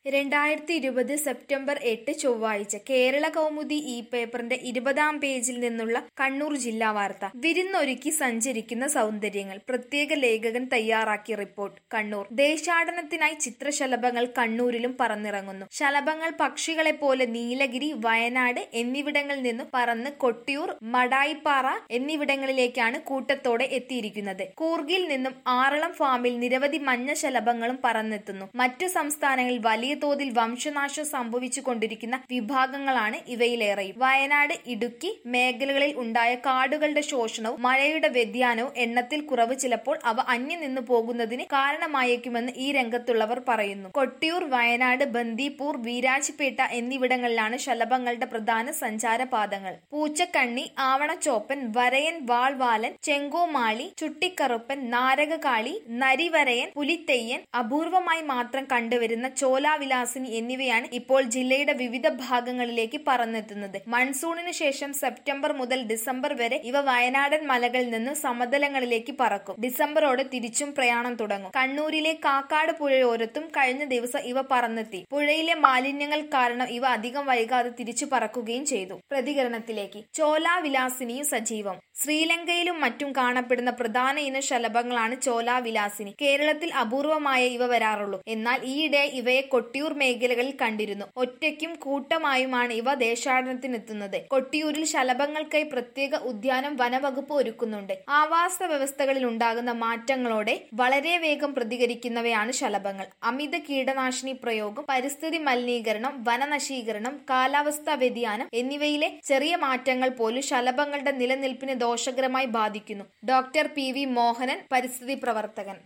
രണ്ടായിരത്തി ഇരുപത് സെപ്റ്റംബർ എട്ട് ചൊവ്വാഴ്ച കേരള കൗമുദി ഇ പേപ്പറിന്റെ ഇരുപതാം പേജിൽ നിന്നുള്ള കണ്ണൂർ ജില്ലാ വാർത്ത വിരുന്നൊരുക്കി സഞ്ചരിക്കുന്ന സൗന്ദര്യങ്ങൾ പ്രത്യേക ലേഖകൻ തയ്യാറാക്കിയ റിപ്പോർട്ട് കണ്ണൂർ ദേശാടനത്തിനായി ചിത്രശലഭങ്ങൾ കണ്ണൂരിലും പറന്നിറങ്ങുന്നു ശലഭങ്ങൾ പക്ഷികളെ പോലെ നീലഗിരി വയനാട് എന്നിവിടങ്ങളിൽ നിന്നും പറന്ന് കൊട്ടിയൂർ മടായിപ്പാറ എന്നിവിടങ്ങളിലേക്കാണ് കൂട്ടത്തോടെ എത്തിയിരിക്കുന്നത് കൂർഗിൽ നിന്നും ആറളം ഫാമിൽ നിരവധി മഞ്ഞ ശലഭങ്ങളും പറന്നെത്തുന്നു മറ്റു സംസ്ഥാനങ്ങളിൽ വലിയ തോതിൽ വംശനാശം സംഭവിച്ചു കൊണ്ടിരിക്കുന്ന വിഭാഗങ്ങളാണ് ഇവയിലേറെയും വയനാട് ഇടുക്കി മേഖലകളിൽ ഉണ്ടായ കാടുകളുടെ ശോഷണവും മഴയുടെ വ്യതിയാനവും എണ്ണത്തിൽ കുറവ് ചിലപ്പോൾ അവ അന്യം നിന്നു പോകുന്നതിന് കാരണമായേക്കുമെന്ന് ഈ രംഗത്തുള്ളവർ പറയുന്നു കൊട്ടിയൂർ വയനാട് ബന്ദിപ്പൂർ വീരാജ്പേട്ട എന്നിവിടങ്ങളിലാണ് ശലഭങ്ങളുടെ പ്രധാന സഞ്ചാരപാതകൾ പൂച്ചക്കണ്ണി ആവണച്ചോപ്പൻ വരയൻ വാൾവാലൻ ചെങ്കോമാളി ചുട്ടിക്കറുപ്പൻ നാരകകാളി നരിവരയൻ പുലിത്തെയ്യൻ അപൂർവമായി മാത്രം കണ്ടുവരുന്ന ചോലാവിലാസിനി എന്നിവയാണ് ഇപ്പോൾ ജില്ലയുടെ വിവിധ ഭാഗങ്ങളിലേക്ക് പറന്നെത്തുന്നത് മൺസൂണിന് ശേഷം സെപ്റ്റംബർ മുതൽ ഡിസംബർ വരെ ഇവ വയനാടൻ മലകളിൽ നിന്നും സമതലങ്ങളിലേക്ക് പറക്കും ഡിസംബറോടെ തിരിച്ചും പ്രയാണം തുടങ്ങും കണ്ണൂരിലെ കാക്കാട് പുഴയോരത്തും കഴിഞ്ഞ ദിവസം ഇവ പറന്നെത്തി പുഴയിലെ മാലിന്യങ്ങൾ കാരണം ഇവ അധികം വൈകാതെ തിരിച്ചു പറക്കുകയും ചെയ്തു പ്രതികരണത്തിലേക്ക് ചോലാവിലാസിനിയും സജീവം ശ്രീലങ്കയിലും മറ്റും കാണപ്പെടുന്ന പ്രധാന ഇന ശലഭങ്ങളാണ് ചോലാവിലാസിനി കേരളത്തിൽ അപൂർവമായ ഇവ വരാറുള്ളൂ എന്നാൽ ഈയിടെ ഇവയെ കൊട്ടിയൂർ മേഖലകളിൽ കണ്ടിരുന്നു ഒറ്റയ്ക്കും കൂട്ടമായുമാണ് ഇവ ദേശാടനത്തിനെത്തുന്നത് കൊട്ടിയൂരിൽ ശലഭങ്ങൾക്കായി പ്രത്യേക ഉദ്യാനം വനവകുപ്പ് ഒരുക്കുന്നുണ്ട് ആവാസ വ്യവസ്ഥകളിൽ ഉണ്ടാകുന്ന മാറ്റങ്ങളോടെ വളരെ വേഗം പ്രതികരിക്കുന്നവയാണ് ശലഭങ്ങൾ അമിത കീടനാശിനി പ്രയോഗം പരിസ്ഥിതി മലിനീകരണം വനനശീകരണം കാലാവസ്ഥാ വ്യതിയാനം എന്നിവയിലെ ചെറിയ മാറ്റങ്ങൾ പോലും ശലഭങ്ങളുടെ നിലനിൽപ്പിനെ ദോഷകരമായി ബാധിക്കുന്നു ഡോക്ടർ പി വി മോഹനൻ പരിസ്ഥിതി പ്രവർത്തകൻ